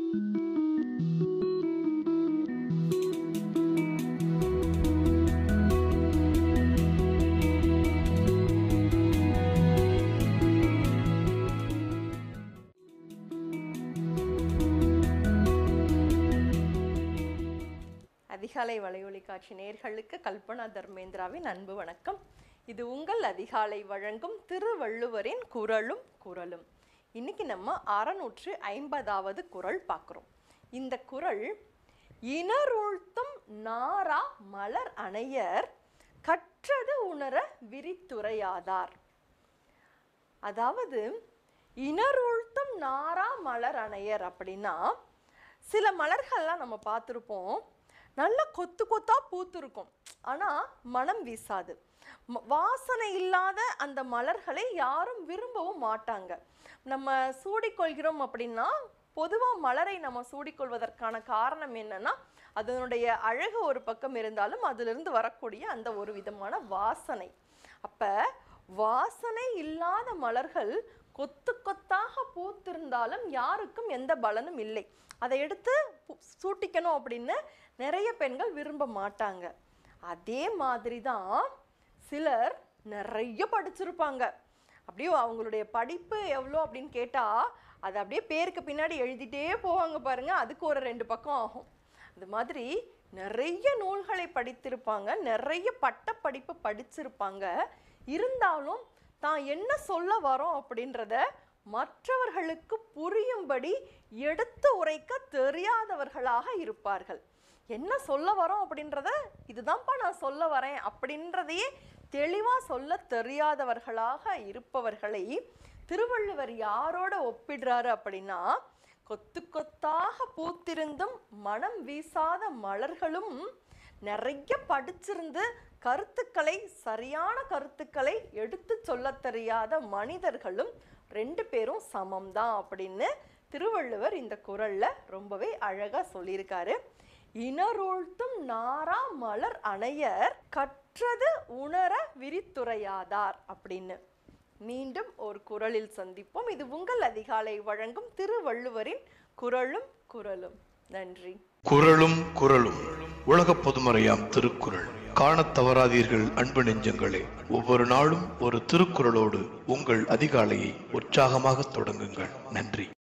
அதிகாலை வலையொலி காட்சி நேர்களுக்கு கல்பனா தர்மேந்திராவின் அன்பு வணக்கம் இது உங்கள் அதிகாலை வழங்கும் திருவள்ளுவரின் குரலும் குரலும் இன்னைக்கு நம்ம அறநூற்று ஐம்பதாவது குரல் பார்க்குறோம் இந்த குரல் இனருழ்த்தும் நாரா மலர் அணையர் கற்றது உணர விரித்துரையாதார் அதாவது இனருழ்த்தும் நாரா மலர் அணையர் அப்படின்னா சில மலர்கள்லாம் நம்ம பார்த்துருப்போம் நல்ல கொத்து கொத்தா பூத்திருக்கும் ஆனால் மனம் வீசாது ம- வாசனை இல்லாத அந்த மலர்களை யாரும் விரும்பவும் மாட்டாங்க நம்ம சூடிக்கொள்கிறோம் அப்படின்னா பொதுவாக மலரை நம்ம சூடிக்கொள்வதற்கான காரணம் என்னன்னா அதனுடைய அழகு ஒரு பக்கம் இருந்தாலும் அதிலிருந்து வரக்கூடிய அந்த ஒரு விதமான வாசனை அப்போ வாசனை இல்லாத மலர்கள் கொத்து கொத்தாக பூத்திருந்தாலும் யாருக்கும் எந்த பலனும் இல்லை அதை எடுத்து பு- சூட்டிக்கணும் அப்படின்னு நிறைய பெண்கள் விரும்ப மாட்டாங்க அதே மாதிரி தான் சிலர் நிறைய படிச்சிருப்பாங்க அப்படியே அவங்களுடைய படிப்பு எவ்வளோ அப்படின்னு கேட்டால் அது அப்படியே பேருக்கு பின்னாடி எழுதிட்டே போவாங்க பாருங்க அதுக்கு ஒரு ரெண்டு பக்கம் ஆகும் அது மாதிரி நிறைய நூல்களை படித்திருப்பாங்க நிறைய பட்டப்படிப்பு படிச்சிருப்பாங்க இருந்தாலும் தான் என்ன சொல்ல வரோம் அப்படின்றத மற்றவர்களுக்கு புரியும்படி எடுத்து உரைக்க தெரியாதவர்களாக இருப்பார்கள் என்ன சொல்ல வரோம் அப்படின்றத இதுதான்ப்பா நான் சொல்ல வரேன் அப்படின்றதையே தெளிவாக சொல்ல தெரியாதவர்களாக இருப்பவர்களை திருவள்ளுவர் யாரோட ஒப்பிடுறாரு அப்படின்னா கொத்து கொத்தாக பூத்திருந்தும் மனம் வீசாத மலர்களும் நிறைய படிச்சிருந்து கருத்துக்களை சரியான கருத்துக்களை எடுத்து சொல்லத் தெரியாத மனிதர்களும் ரெண்டு பேரும் சமம்தான் அப்படின்னு திருவள்ளுவர் இந்த குறள்ல ரொம்பவே அழகா சொல்லியிருக்காரு இனருழ்த்தும் நாரா மலர் அணையர் கற்றது உணர விரித்துரையாதார் அப்படின்னு மீண்டும் ஒரு குறளில் சந்திப்போம் இது உங்கள் அதிகாலை வழங்கும் திருவள்ளுவரின் குறளும் குறளும் நன்றி குறளும் குறளும் உலக பொதுமறையாம் திருக்குறள் காணத் தவறாதீர்கள் அன்பு நெஞ்சங்களே ஒவ்வொரு நாளும் ஒரு திருக்குறளோடு உங்கள் அதிகாலையை உற்சாகமாக தொடங்குங்கள் நன்றி